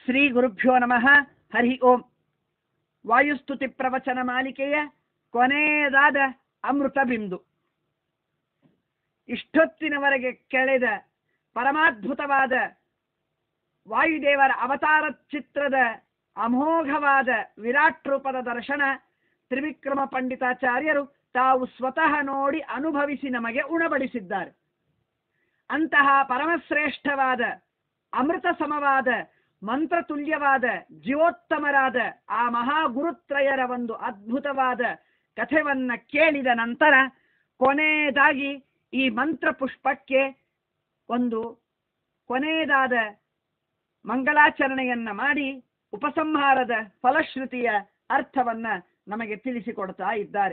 ಶ್ರೀ ಗುರುಭ್ಯೋ ನಮಃ ಹರಿ ಓಂ ವಾಯುಸ್ತುತಿ ಪ್ರವಚನ ಮಾಲಿಕೆಯ ಕೊನೆಯದಾದ ಅಮೃತ ಬಿಂದು ಇಷ್ಟೊತ್ತಿನವರೆಗೆ ಕೆಳೆದ ಪರಮಾದ್ಭುತವಾದ ವಾಯುದೇವರ ಅವತಾರ ಚಿತ್ರದ ಅಮೋಘವಾದ ವಿರಾಟ್ ರೂಪದ ದರ್ಶನ ತ್ರಿವಿಕ್ರಮ ಪಂಡಿತಾಚಾರ್ಯರು ತಾವು ಸ್ವತಃ ನೋಡಿ ಅನುಭವಿಸಿ ನಮಗೆ ಉಣಬಡಿಸಿದ್ದಾರೆ ಅಂತಹ ಪರಮಶ್ರೇಷ್ಠವಾದ ಅಮೃತ ಸಮವಾದ ಮಂತ್ರತುಲ್ಯವಾದ ಜೀವೋತ್ತಮರಾದ ಆ ಮಹಾಗುರುತ್ರಯರ ಒಂದು ಅದ್ಭುತವಾದ ಕಥೆವನ್ನ ಕೇಳಿದ ನಂತರ ಕೊನೆಯದಾಗಿ ಈ ಮಂತ್ರ ಪುಷ್ಪಕ್ಕೆ ಒಂದು ಕೊನೆಯದಾದ ಮಂಗಳಾಚರಣೆಯನ್ನ ಮಾಡಿ ಉಪಸಂಹಾರದ ಫಲಶ್ರುತಿಯ ಅರ್ಥವನ್ನ ನಮಗೆ ತಿಳಿಸಿಕೊಡ್ತಾ ಇದ್ದಾರೆ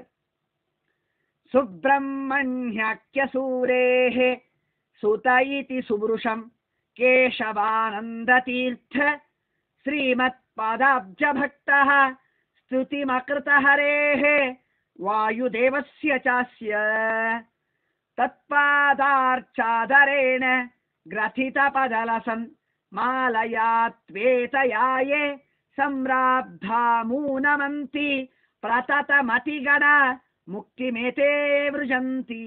ಸುಬ್ರಹ್ಮಣ್ಯಾಖ್ಯ ಸೂರೇಃ ಸುತ ಇತಿ ಸುಬೃಶಂ ಕೇಶವಾನಂದತೀರ್ಥ ಶ್ರೀಮತ್ಪಾದಾಬ್ಜ ಭಕ್ತಃ ಸ್ತುತಿಮಕೃತ ಹರೇಃ ವಾಯುದೇವಸ್ಯ ಚಾಸ್ಯ ತತ್ಪಾದಾರ್ಚಾದರೇಣ ಗ್ರಥಿತ ಪದಲಸನ್ ಮಾಲಯಾ ತ್ವೇತಯಾಯೇ ಸಂರಾಬ್ಧಾಮೂನಮಂತಿ ಪ್ರತತಮತಿಗಣ ಮುಕ್ತಿಮೇತೇ ವೃಜಂತಿ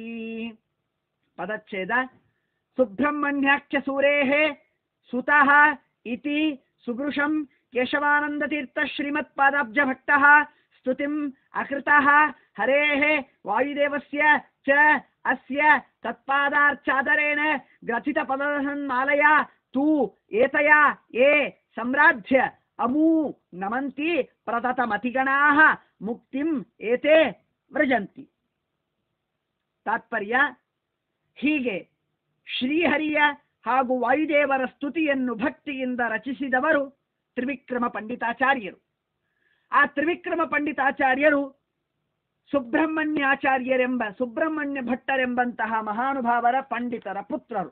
ಪದಚ್ಛೇದ ಸುಬ್ರಹ್ಮಣ್ಯಾಖ್ಯ ಸೂರೇಃ ಸುತಃ ಇತಿ ಸುಭೃಶಂ ಕೇಶವಾನಂದತೀರ್ಥ ಶ್ರೀಮತ್ಪಾದಾಬ್ಜ ಭಕ್ತಃ ಸ್ತುತಿಂ ಅಕೃತಃ ಹರೇಃ ವಾಯುದೇವಸ್ಯ ಚ ಅಸ್ಯ ತತ್ಪಾದಾರ್ಚಾದರೇಣ ಗ್ರಥಿತ ಪದಸನ್ಮಾಲಯ ತೂ ಏತಯ ಏ ಸಂರಾಧ್ಯ ಅಮೂ ನಮಂತಿ ಪ್ರದತಮತಿಗಣಾಃ ಮುಕ್ತಿಂ ಏತೆ ವ್ರಜಂತಿ ತಾತ್ಪರ್ಯ ಹೀಗೆ ಶ್ರೀಹರಿಯ ಹಾಗೂ ವಾಯುದೇವರ ಸ್ತುತಿಯನ್ನು ಭಕ್ತಿಯಿಂದ ರಚಿಸಿದವರು ತ್ರಿವಿಕ್ರಮ ಪಂಡಿತಾಚಾರ್ಯರು ಆ ತ್ರಿವಿಕ್ರಮ ಪಂಡಿತಾಚಾರ್ಯರು ಸುಬ್ರಹ್ಮಣ್ಯಾಚಾರ್ಯರೆಂಬ ಸುಬ್ರಹ್ಮಣ್ಯ ಭಟ್ಟರೆಂಬಂತಹ ಮಹಾನುಭಾವರ ಪಂಡಿತರ ಪುತ್ರರು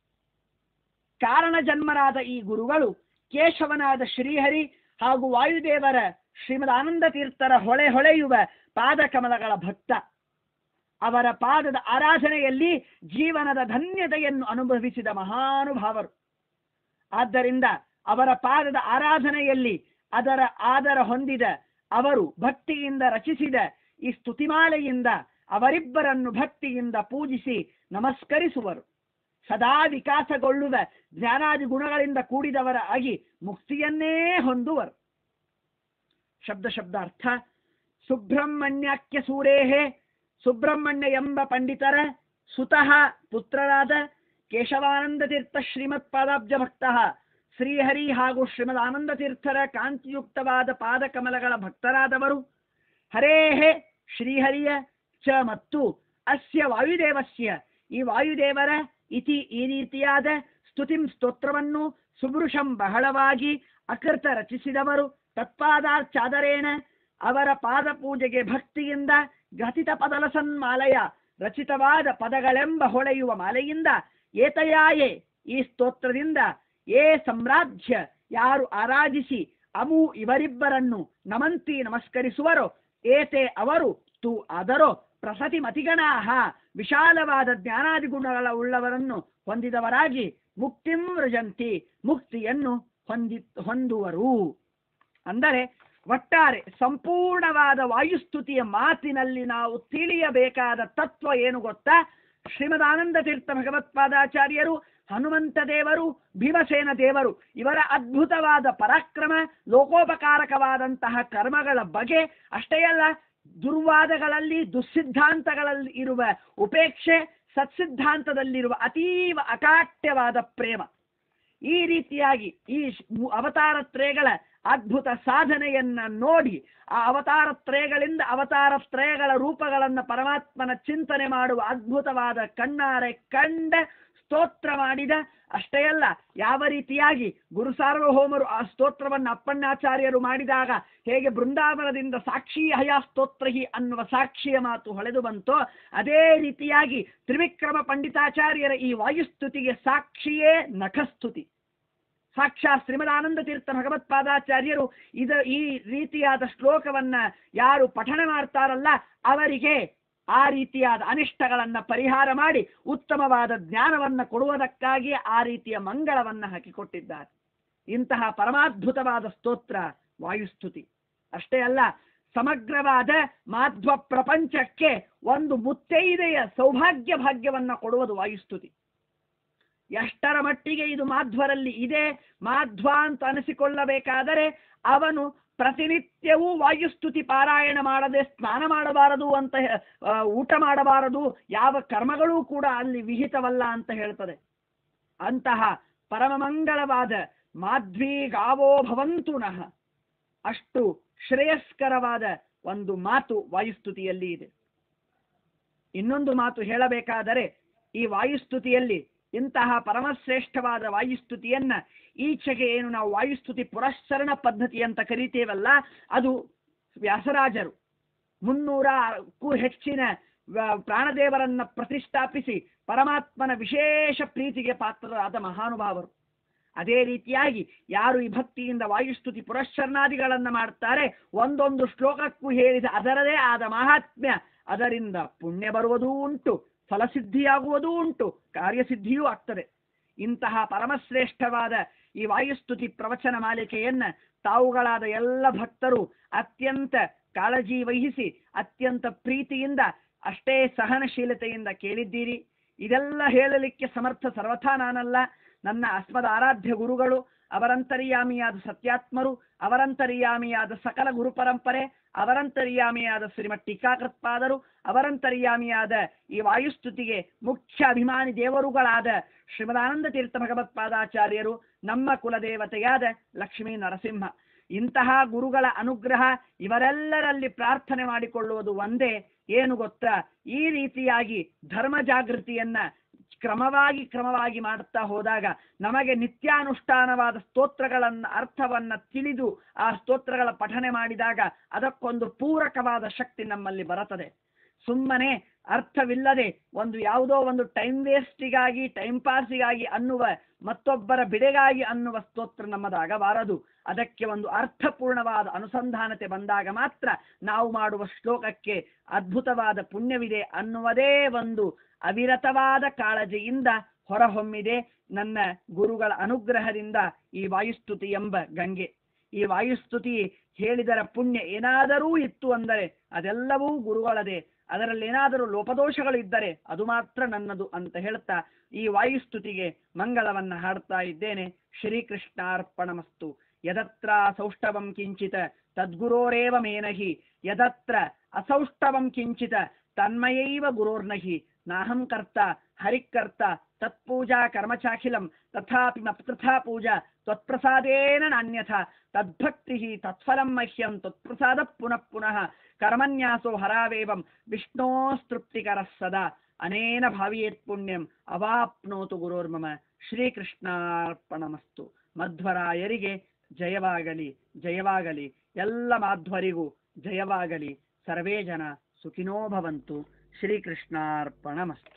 ಕಾರಣ ಜನ್ಮರಾದ ಈ ಗುರುಗಳು ಕೇಶವನಾದ ಶ್ರೀಹರಿ ಹಾಗೂ ವಾಯುದೇವರ ಶ್ರೀಮದ್ ಆನಂದ ತೀರ್ಥರ ಹೊಳೆ ಹೊಳೆಯುವ ಪಾದಕಮಲಗಳ ಭಕ್ತ ಅವರ ಪಾದದ ಆರಾಧನೆಯಲ್ಲಿ ಜೀವನದ ಧನ್ಯತೆಯನ್ನು ಅನುಭವಿಸಿದ ಮಹಾನುಭಾವರು ಆದ್ದರಿಂದ ಅವರ ಪಾದದ ಆರಾಧನೆಯಲ್ಲಿ ಅದರ ಆದರ ಹೊಂದಿದ ಅವರು ಭಕ್ತಿಯಿಂದ ರಚಿಸಿದ ಈ ಸ್ತುತಿಮಾಲೆಯಿಂದ ಅವರಿಬ್ಬರನ್ನು ಭಕ್ತಿಯಿಂದ ಪೂಜಿಸಿ ನಮಸ್ಕರಿಸುವರು ಸದಾ ವಿಕಾಸಗೊಳ್ಳುವ ಜ್ಞಾನಾದಿ ಗುಣಗಳಿಂದ ಕೂಡಿದವರ ಆಗಿ ಮುಕ್ತಿಯನ್ನೇ ಹೊಂದುವರು ಶಬ್ದ ಶಬ್ದಾರ್ಥ ಸುಬ್ರಹ್ಮಣ್ಯಾಖ್ಯ ಸೂರೇಹೇ ಸುಬ್ರಹ್ಮಣ್ಯ ಎಂಬ ಪಂಡಿತರ ಸುತಃ ಪುತ್ರರಾದ ಕೇಶವಾನಂದ ತೀರ್ಥ ಶ್ರೀಮತ್ ಪಾದಾಬ್ಜ ಭಕ್ತಃ ಶ್ರೀಹರಿ ಹಾಗೂ ಶ್ರೀಮದ್ ಆನಂದ ತೀರ್ಥರ ಕಾಂತಿಯುಕ್ತವಾದ ಪಾದಕಮಲಗಳ ಭಕ್ತರಾದವರು ಹರೇಹೇ ಶ್ರೀಹರಿಯ ಚ ಮತ್ತು ಅಸ್ಯ ವಾಯುದೇವಸ್ಯ ಈ ವಾಯುದೇವರ ಇತಿ ಈ ರೀತಿಯಾದ ಸ್ತುತಿಂ ಸ್ತೋತ್ರವನ್ನು ಸುಭೃಶಂ ಬಹಳವಾಗಿ ಅಕೃತ ರಚಿಸಿದವರು ತತ್ಪಾದಾರ್ಚಾದರೇಣ ಅವರ ಪಾದ ಪೂಜೆಗೆ ಭಕ್ತಿಯಿಂದ ಘಟಿತ ಪದಲಸನ್ಮಾಲೆಯ ರಚಿತವಾದ ಪದಗಳೆಂಬ ಹೊಳೆಯುವ ಮಾಲೆಯಿಂದ ಏತಯಾಯೇ ಈ ಸ್ತೋತ್ರದಿಂದ ಏ ಸಮ್ರಾಜ್ಯ ಯಾರು ಆರಾಧಿಸಿ ಅಮು ಇವರಿಬ್ಬರನ್ನು ನಮಂತಿ ನಮಸ್ಕರಿಸುವರೋ ಏತೆ ಅವರು ತು ಅದರೋ ಪ್ರಸತಿ ಮತಿಗಣಾಹ ವಿಶಾಲವಾದ ಜ್ಞಾನಾದಿ ಗುಣಗಳ ಉಳ್ಳವರನ್ನು ಹೊಂದಿದವರಾಗಿ ಮುಕ್ತಿಂ ವೃಜಂತಿ ಮುಕ್ತಿಯನ್ನು ಹೊಂದಿ ಹೊಂದುವರು ಅಂದರೆ ಒಟ್ಟಾರೆ ಸಂಪೂರ್ಣವಾದ ವಾಯುಸ್ತುತಿಯ ಮಾತಿನಲ್ಲಿ ನಾವು ತಿಳಿಯಬೇಕಾದ ತತ್ವ ಏನು ಗೊತ್ತಾ ಶ್ರೀಮದಾನಂದ ತೀರ್ಥ ಭಗವತ್ಪಾದಾಚಾರ್ಯರು ಹನುಮಂತ ದೇವರು ಭೀಮಸೇನ ದೇವರು ಇವರ ಅದ್ಭುತವಾದ ಪರಾಕ್ರಮ ಲೋಕೋಪಕಾರಕವಾದಂತಹ ಕರ್ಮಗಳ ಬಗೆ ಅಷ್ಟೇ ಅಲ್ಲ ದುರ್ವಾದಗಳಲ್ಲಿ ದುಸ್ಸಿದ್ಧಾಂತಗಳಲ್ಲಿ ಇರುವ ಉಪೇಕ್ಷೆ ಸತ್ಸಿದ್ಧಾಂತದಲ್ಲಿರುವ ಅತೀವ ಅಕಾಟ್ಯವಾದ ಪ್ರೇಮ ಈ ರೀತಿಯಾಗಿ ಈ ಅವತಾರ ತ್ರಯಗಳ ಅದ್ಭುತ ಸಾಧನೆಯನ್ನ ನೋಡಿ ಆ ಅವತಾರ ತ್ರಯಗಳಿಂದ ಅವತಾರ ತ್ರಯಗಳ ರೂಪಗಳನ್ನು ಪರಮಾತ್ಮನ ಚಿಂತನೆ ಮಾಡುವ ಅದ್ಭುತವಾದ ಕಣ್ಣಾರೆ ಕಂಡ ಸ್ತೋತ್ರ ಮಾಡಿದ ಅಷ್ಟೇ ಅಲ್ಲ ಯಾವ ರೀತಿಯಾಗಿ ಗುರು ಸಾರ್ವಭೌಮರು ಆ ಸ್ತೋತ್ರವನ್ನು ಅಪ್ಪಣ್ಣಾಚಾರ್ಯರು ಮಾಡಿದಾಗ ಹೇಗೆ ಬೃಂದಾವನದಿಂದ ಸಾಕ್ಷಿ ಹಯ ಸ್ತೋತ್ರಹಿ ಅನ್ನುವ ಸಾಕ್ಷಿಯ ಮಾತು ಹೊಳೆದು ಬಂತೋ ಅದೇ ರೀತಿಯಾಗಿ ತ್ರಿವಿಕ್ರಮ ಪಂಡಿತಾಚಾರ್ಯರ ಈ ವಾಯುಸ್ತುತಿಗೆ ಸಾಕ್ಷಿಯೇ ನಖಸ್ತುತಿ ಸಾಕ್ಷಾತ್ ಶ್ರೀಮದಾನಂದ ತೀರ್ಥ ಭಗವತ್ಪಾದಾಚಾರ್ಯರು ಇದ ಈ ರೀತಿಯಾದ ಶ್ಲೋಕವನ್ನ ಯಾರು ಪಠಣ ಮಾಡ್ತಾರಲ್ಲ ಅವರಿಗೆ ಆ ರೀತಿಯಾದ ಅನಿಷ್ಟಗಳನ್ನ ಪರಿಹಾರ ಮಾಡಿ ಉತ್ತಮವಾದ ಜ್ಞಾನವನ್ನ ಕೊಡುವುದಕ್ಕಾಗಿ ಆ ರೀತಿಯ ಮಂಗಳವನ್ನ ಹಾಕಿಕೊಟ್ಟಿದ್ದಾರೆ ಇಂತಹ ಪರಮಾದ್ಭುತವಾದ ಸ್ತೋತ್ರ ವಾಯುಸ್ತುತಿ ಅಷ್ಟೇ ಅಲ್ಲ ಸಮಗ್ರವಾದ ಮಾಧ್ವ ಪ್ರಪಂಚಕ್ಕೆ ಒಂದು ಮುತ್ತೈದೆಯ ಸೌಭಾಗ್ಯ ಭಾಗ್ಯವನ್ನ ಕೊಡುವುದು ವಾಯುಸ್ತುತಿ ಎಷ್ಟರ ಮಟ್ಟಿಗೆ ಇದು ಮಾಧ್ವರಲ್ಲಿ ಇದೆ ಮಾಧ್ವ ಅಂತ ಅನಿಸಿಕೊಳ್ಳಬೇಕಾದರೆ ಅವನು ಪ್ರತಿನಿತ್ಯವೂ ವಾಯುಸ್ತುತಿ ಪಾರಾಯಣ ಮಾಡದೆ ಸ್ನಾನ ಮಾಡಬಾರದು ಅಂತ ಹೇ- ಆ, ಊಟ ಮಾಡಬಾರದು ಯಾವ ಕರ್ಮಗಳೂ ಕೂಡ ಅಲ್ಲಿ ವಿಹಿತವಲ್ಲ ಅಂತ ಹೇಳ್ತದೆ ಅಂತಹ ಪರಮಮಂಗಳವಾದ ಮಾಧ್ವಿ ಗಾವೋ ಭವಂತು ನಃ ಅಷ್ಟು ಶ್ರೇಯಸ್ಕರವಾದ ಒಂದು ಮಾತು ವಾಯುಸ್ತುತಿಯಲ್ಲಿ ಇದೆ ಇನ್ನೊಂದು ಮಾತು ಹೇಳಬೇಕಾದರೆ ಈ ವಾಯುಸ್ತುತಿಯಲ್ಲಿ ಇಂತಹ ಪರಮಶ್ರೇಷ್ಠವಾದ ವಾಯುಸ್ತುತಿಯನ್ನ ಈಚೆಗೆ ಏನು ನಾವು ವಾಯುಸ್ತುತಿ ಪುರಸ್ಸರಣ ಪದ್ಧತಿ ಅಂತ ಕರಿತೇವಲ್ಲ ಅದು ವ್ಯಾಸರಾಜರು ಮುನ್ನೂರಕ್ಕೂ ಹೆಚ್ಚಿನ ವ- ಪ್ರಾಣದೇವರನ್ನ ಪ್ರತಿಷ್ಠಾಪಿಸಿ ಪರಮಾತ್ಮನ ವಿಶೇಷ ಪ್ರೀತಿಗೆ ಪಾತ್ರರಾದ ಮಹಾನುಭಾವರು ಅದೇ ರೀತಿಯಾಗಿ ಯಾರು ಈ ಭಕ್ತಿಯಿಂದ ವಾಯುಸ್ತುತಿ ಪುರಶ್ಚರಣಾದಿಗಳನ್ನ ಮಾಡ್ತಾರೆ ಒಂದೊಂದು ಶ್ಲೋಕಕ್ಕೂ ಹೇಳಿದ ಅದರದೇ ಆದ ಮಹಾತ್ಮ್ಯ ಅದರಿಂದ ಪುಣ್ಯ ಬರುವುದೂ ಉಂಟು ಫಲಸಿದ್ಧಿಯಾಗುವುದೂ ಉಂಟು ಕಾರ್ಯಸಿದ್ಧಿಯೂ ಆಗ್ತದೆ ಇಂತಹ ಪರಮಶ್ರೇಷ್ಠವಾದ ಈ ವಾಯುಸ್ತುತಿ ಪ್ರವಚನ ಮಾಲಿಕೆಯನ್ನ ತಾವುಗಳಾದ ಎಲ್ಲ ಭಕ್ತರು ಅತ್ಯಂತ ಕಾಳಜಿ ವಹಿಸಿ ಅತ್ಯಂತ ಪ್ರೀತಿಯಿಂದ ಅಷ್ಟೇ ಸಹನಶೀಲತೆಯಿಂದ ಕೇಳಿದ್ದೀರಿ ಇದೆಲ್ಲ ಹೇಳಲಿಕ್ಕೆ ಸಮರ್ಥ ಸರ್ವಥಾ ನಾನಲ್ಲ ನನ್ನ ಅಸ್ಮದ ಆರಾಧ್ಯ ಗುರುಗಳು ಅವರಂತರ್ಯಾಮಿಯಾದ ಸತ್ಯಾತ್ಮರು ಅವರಂತರ್ಯಾಮಿಯಾದ ಸಕಲ ಗುರು ಪರಂಪರೆ ಅವರಂತರ್ಯಾಮಿಯಾದ ಶ್ರೀಮತ್ ಟೀಕಾಕೃತ್ಪಾದರು ಅವರಂತರ್ಯಾಮಿಯಾದ ಈ ವಾಯುಸ್ತುತಿಗೆ ಮುಖ್ಯ ಅಭಿಮಾನಿ ದೇವರುಗಳಾದ ಶ್ರೀಮದಾನಂದ ತೀರ್ಥ ಭಗವತ್ಪಾದಾಚಾರ್ಯರು ನಮ್ಮ ಕುಲದೇವತೆಯಾದ ಲಕ್ಷ್ಮೀ ನರಸಿಂಹ ಇಂತಹ ಗುರುಗಳ ಅನುಗ್ರಹ ಇವರೆಲ್ಲರಲ್ಲಿ ಪ್ರಾರ್ಥನೆ ಮಾಡಿಕೊಳ್ಳುವುದು ಒಂದೇ ಏನು ಗೊತ್ತಾ ಈ ರೀತಿಯಾಗಿ ಧರ್ಮ ಜಾಗೃತಿಯನ್ನ ಕ್ರಮವಾಗಿ ಕ್ರಮವಾಗಿ ಮಾಡುತ್ತಾ ಹೋದಾಗ ನಮಗೆ ನಿತ್ಯಾನುಷ್ಠಾನವಾದ ಸ್ತೋತ್ರಗಳನ್ನ ಅರ್ಥವನ್ನ ತಿಳಿದು ಆ ಸ್ತೋತ್ರಗಳ ಪಠನೆ ಮಾಡಿದಾಗ ಅದಕ್ಕೊಂದು ಪೂರಕವಾದ ಶಕ್ತಿ ನಮ್ಮಲ್ಲಿ ಬರುತ್ತದೆ ಸುಮ್ಮನೆ ಅರ್ಥವಿಲ್ಲದೆ ಒಂದು ಯಾವುದೋ ಒಂದು ಟೈಮ್ ವೇಸ್ಟಿಗಾಗಿ ಟೈಮ್ ಪಾಸಿಗಾಗಿ ಅನ್ನುವ ಮತ್ತೊಬ್ಬರ ಬಿಡೆಗಾಗಿ ಅನ್ನುವ ಸ್ತೋತ್ರ ನಮ್ಮದಾಗಬಾರದು ಅದಕ್ಕೆ ಒಂದು ಅರ್ಥಪೂರ್ಣವಾದ ಅನುಸಂಧಾನತೆ ಬಂದಾಗ ಮಾತ್ರ ನಾವು ಮಾಡುವ ಶ್ಲೋಕಕ್ಕೆ ಅದ್ಭುತವಾದ ಪುಣ್ಯವಿದೆ ಅನ್ನುವುದೇ ಒಂದು ಅವಿರತವಾದ ಕಾಳಜಿಯಿಂದ ಹೊರಹೊಮ್ಮಿದೆ ನನ್ನ ಗುರುಗಳ ಅನುಗ್ರಹದಿಂದ ಈ ವಾಯುಸ್ತುತಿ ಎಂಬ ಗಂಗೆ ಈ ವಾಯುಸ್ತುತಿ ಹೇಳಿದರ ಪುಣ್ಯ ಏನಾದರೂ ಇತ್ತು ಅಂದರೆ ಅದೆಲ್ಲವೂ ಗುರುಗಳದೇ ಅದರಲ್ಲಿ ಏನಾದರೂ ಲೋಪದೋಷಗಳು ಇದ್ದರೆ ಅದು ಮಾತ್ರ ನನ್ನದು ಅಂತ ಹೇಳ್ತಾ ಈ ವಾಯುಸ್ತುತಿಗೆ ಮಂಗಳವನ್ನ ಹಾಡ್ತಾ ಇದ್ದೇನೆ ಶ್ರೀಕೃಷ್ಣಾರ್ಪಣಮಸ್ತು ಯದತ್ರ ಸೌಷ್ಠವಂ ಕಿಂಚಿತ ತದ್ಗುರೋರೇವ ಮೇನಹಿ ಯದತ್ರ ಅಸೌಷ್ಠವಂ ಕಿಂಚಿತ ತನ್ಮಯೈವ ಗುರೋರ್ನಹಿ ನಾಹಂ ಕರ್ತ ಹರಿಕರ್ತ ತತ್ಪೂಜಾ ಕರ್ಮಚಾಖಿಲಂ ತಥಾಪಿ ಮತ್ಕೃಥಾ ಪೂಜಾ ತ್ವತ್ಪ್ರಸಾದೇನ ನಾನ್ಯಥಾ ತದ್ಭಕ್ತಿ ತತ್ಫಲಂ ಮಹ್ಯಂ ತ್ವತ್ಪ್ರಸಾದ ಪುನಃ ಪುನಃ ಕರ್ಮನ್ಯಾಸೋ ಹರಾವೇವಂ ವಿಷ್ಣೋಸ್ತೃಪ್ತಿಕರಃ ಸದಾ ಅನೇನ ಭಾವಿಯೇತ್ ಪುಣ್ಯಂ ಅವಾಪ್ನೋತು ಗುರೋರ್ಮಮ ಶ್ರೀಕೃಷ್ಣಾರ್ಪಣಮಸ್ತು ಮಧ್ವರಾಯರಿಗೆ ಜಯವಾಗಲಿ ಜಯವಾಗಲಿ ಎಲ್ಲ ಮಾಧ್ವರಿಗೂ ಜಯವಾಗಲಿ ಸರ್ವೇ ಜನ ಸುಖಿನೋ ಭವಂತು ಶ್ರೀಕೃಷ್ಣಾರ್ಪಣಮಸ್ತು